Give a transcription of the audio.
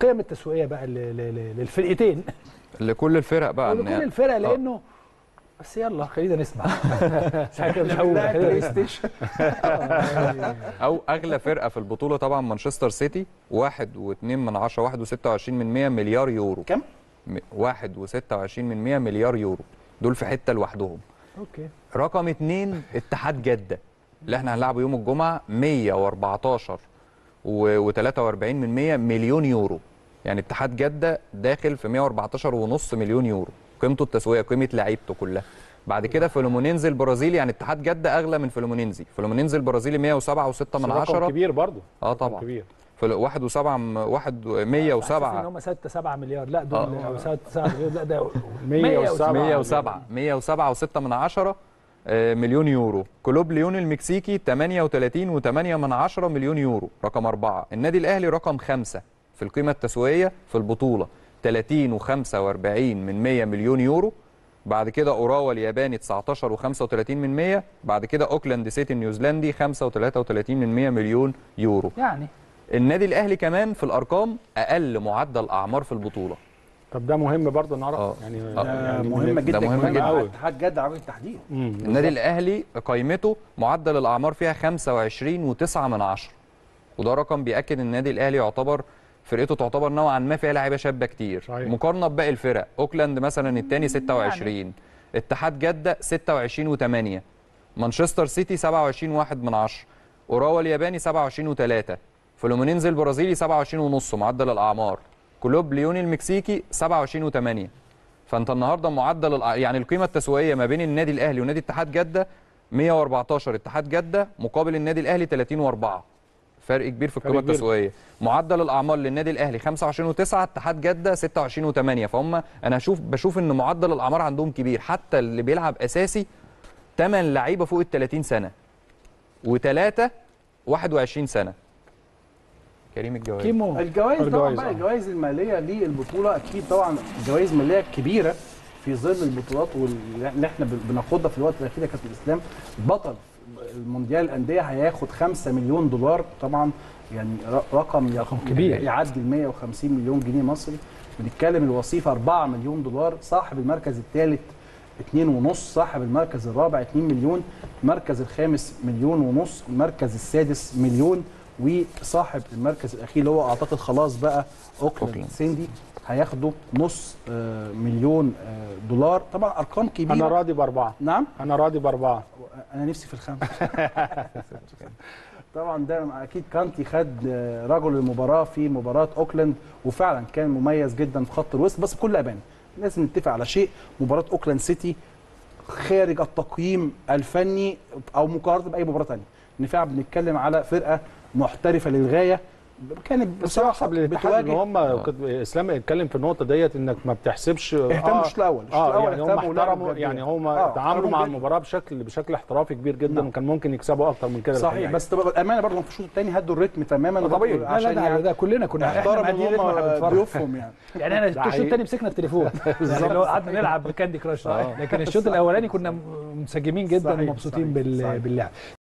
القيم التسويقيه بقى ل- ل- ل- للفرقتين لكل الفرق بقى ولكل إن- الفرق لانه بس يلا خلينا نسمع مش عارف مش هقول لا خلينا بلاي نسمع. ستيشن او اغلى فرقه في البطوله طبعا مانشستر سيتي واحد واتنين من عشرة واحد وستة وعشرين من مية مليار يورو كم؟ م- واحد وستة وعشرين من مية مليار يورو دول في حته لوحدهم اوكي رقم اتنين اتحاد جده اللي احنا هنلعبه يوم الجمعه 114 و43 من 100 مليون يورو يعني اتحاد جده داخل في 114 ونص مليون يورو قيمته التسويقيه قيمه لعيبته كلها بعد كده فلومونينزي البرازيلي يعني اتحاد جده اغلى من فلومونينزي فلومونينزي البرازيلي 107 و6 من رقم 10 كبير برضه اه رقم طبعا كبير فل- واحد وسبعة م- واحد حاسس ان 107 هم 6 7 مليار لا دول آه. او 6 7 مليار لا ده 107 107 107 و6 من 10 آه، مليون يورو كلوب ليون المكسيكي 38 و8 من 10 مليون يورو رقم أربعة النادي الأهلي رقم خمسة في القيمة التسويقية في البطولة 30 و45 من 100 مليون يورو بعد كده اوراوا الياباني 19 و35 من 100 بعد كده اوكلاند سيتي النيوزيلندي 5 و33 من 100 مليون يورو يعني النادي الاهلي كمان في الارقام اقل معدل اعمار في البطوله طب ده مهم برضه نعرف آه. يعني آه. يعني مهمه جدا مهم كمان جدا. مع اتحاد جده على وجه التحديد مم. النادي الاهلي قيمته معدل الاعمار فيها 25 و9 من 10 وده رقم بياكد ان النادي الاهلي يعتبر فرقته تعتبر نوعا ما فيها لعيبه شابه كتير صحيح. مقارنه بباقي الفرق اوكلاند مثلا الثاني 26 اتحاد جده 26 و8 مانشستر سيتي 27 1 من 10 اوراوا الياباني 27 و3 فلومينينز البرازيلي 27 ونص معدل الاعمار كلوب ليوني المكسيكي 27 و8 فانت النهارده معدل الأع- يعني القيمه التسويقيه ما بين النادي الاهلي ونادي اتحاد جده 114 اتحاد جده مقابل النادي الاهلي 30 و4 فرق كبير في القيمه كبير. التسويقيه معدل الاعمار للنادي الاهلي 25 و9 اتحاد جده 26 و8 فهم انا اشوف بشوف ان معدل الاعمار عندهم كبير حتى اللي بيلعب اساسي 8 لعيبه فوق ال 30 سنه وثلاثه 21 سنه كريم الجواد كيمو الجوائز طبعا الجوائز، بقى آه. الجوائز الماليه للبطوله اكيد طبعا جوائز ماليه كبيره في ظل البطولات واللي احنا بناخدها في الوقت الاخير يا كابتن اسلام بطل المونديال الانديه هياخد 5 مليون دولار طبعا يعني ر- رقم رقم كبير. يعدي ال 150 مليون جنيه مصري بنتكلم الوصيف 4 مليون دولار صاحب المركز الثالث 2 ونص صاحب المركز الرابع 2 مليون المركز الخامس مليون ونص المركز السادس مليون وصاحب المركز الاخير اللي هو اعتقد خلاص بقى اوكلاند أوكلاند. سيندي هياخدوا نص آه، مليون آه، دولار طبعا ارقام كبيره انا راضي باربعه نعم انا راضي باربعه انا نفسي في الخمسه طبعا ده اكيد كانتي خد آه، رجل المباراه في مباراه اوكلاند وفعلا كان مميز جدا في خط الوسط بس بكل امانه لازم نتفق على شيء مباراه اوكلاند سيتي خارج التقييم الفني او مقارنه باي مباراه ثانيه ان فعلا بنتكلم على فرقه محترفه للغايه كانت بس بصراحه احسب للاتحاد ان بتواجه هم كنت اسلام اتكلم في النقطه ديت انك ما بتحسبش اهتموا الشوط الاول الشوط اه الاول يعني هم اهتموا ولعبوا احترموا بجد. يعني هم آه، تعاملوا مع احترموا جدا. المباراه بشكل بشكل احترافي كبير جدا نعم. وكان ممكن يكسبوا اكتر من كده صحيح الحقيقة. بس طبعا الامانه برضه في الشوط الثاني هدوا الريتم تماما طبيعي. لا لا عشان ده, يعني ده كلنا كنا احنا احترموا قاعدين ان رتم واحنا هم بنتفرج ضيوفهم يعني يعني انا الشوط حقيقي. الثاني مسكنا التليفون يعني اللي هو قعدنا نلعب كاندي كراش لكن الشوط الاولاني كنا منسجمين جدا صحيح، ومبسوطين صحيح، بال- صحيح. باللعب